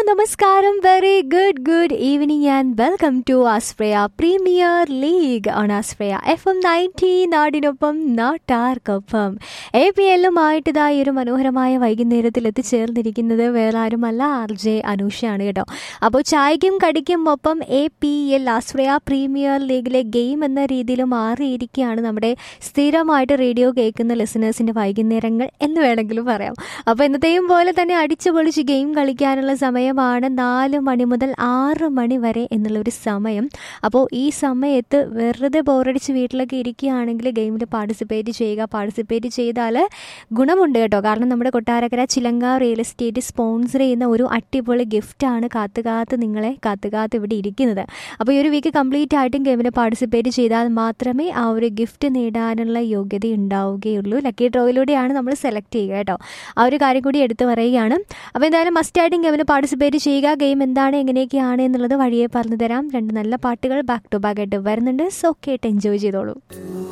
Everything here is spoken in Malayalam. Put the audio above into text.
നമസ്കാരം very good good evening and welcome to Aspraya premier league on Aspraya F M ninety നാടിനൊപ്പം നാട്ടാർക്കൊപ്പം എ പി എല്ലുമായിട്ട് ഇതാ ഈ ഒരു മനോഹരമായ വൈകുന്നേരത്തിൽ എത്തിച്ചേർന്നിരിക്കുന്നത് വേറെ ആരുമല്ല ആർ ജെ അനൂഷയാണ് കേട്ടോ അപ്പോൾ ചായക്കും കടിക്കും ഒപ്പം A P L Aspraya premier ലീഗിലെ ഗെയിം എന്ന രീതിയിൽ മാറിയിരിക്കുകയാണ് നമ്മുടെ സ്ഥിരമായിട്ട് റേഡിയോ കേൾക്കുന്ന ലിസണേഴ്സിൻ്റെ വൈകുന്നേരങ്ങൾ എന്ന് വേണമെങ്കിലും പറയാം അപ്പോൾ എന്നത്തെയും പോലെ തന്നെ അടിച്ചു പൊളിച്ച് ഗെയിം കളിക്കാനുള്ള സമയമാണ് നാല് മണി മുതൽ ആറ് മണി വരെ എന്നുള്ളൊരു സമയം അപ്പോൾ ഈ സമയത്ത് വെറുതെ ബോറടിച്ച് വീട്ടിലൊക്കെ ഇരിക്കുകയാണെങ്കിൽ ഗെയിമിൽ പാർട്ടിസിപ്പേറ്റ് ചെയ്യുക പാർട്ടിസിപ്പേറ്റ് ചെയ്താൽ ഗുണമുണ്ട് കേട്ടോ കാരണം നമ്മുടെ കൊട്ടാരക്കര ചിലങ്ക റിയൽ എസ്റ്റേറ്റ് സ്പോൺസർ ചെയ്യുന്ന ഒരു അടിപൊളി ഗിഫ്റ്റാണ് കാത്തു കാത്ത് നിങ്ങളെ കാത്തു കാത്ത് ഇവിടെ ഇരിക്കുന്നത് അപ്പോൾ ഈ ഒരു വീക്ക് കംപ്ലീറ്റ് ആയിട്ടും ഗെയിമിൽ പാർട്ടിസിപ്പേറ്റ് ചെയ്താൽ മാത്രമേ ആ ഒരു ഗിഫ്റ്റ് നേടാനുള്ള യോഗ്യത ഉണ്ടാവുകയുള്ളൂ ലക്കി ഡ്രോയിലൂടെയാണ് നമ്മൾ സെലക്ട് ചെയ്യുക കേട്ടോ ആ ഒരു കാര്യം കൂടി എടുത്തു പറയുകയാണ് അപ്പോൾ എന്തായാലും മസ്റ്റായിട്ടും ഗെയിമിൽ പാർട്ടിസിപ്പേറ്റ് ചെയ്യുക ഗെയിം എന്താണ് എങ്ങനെയൊക്കെയാണ് എന്നുള്ളത് വഴിയെ പറഞ്ഞു തരാം രണ്ട് നല്ല പാട്ടുകൾ ബാക്ക് ടു ബാക്ക് ആയിട്ട് വരുന്നുണ്ട് സോ കേട്ട് എൻജോയ് ചെയ്തോളൂ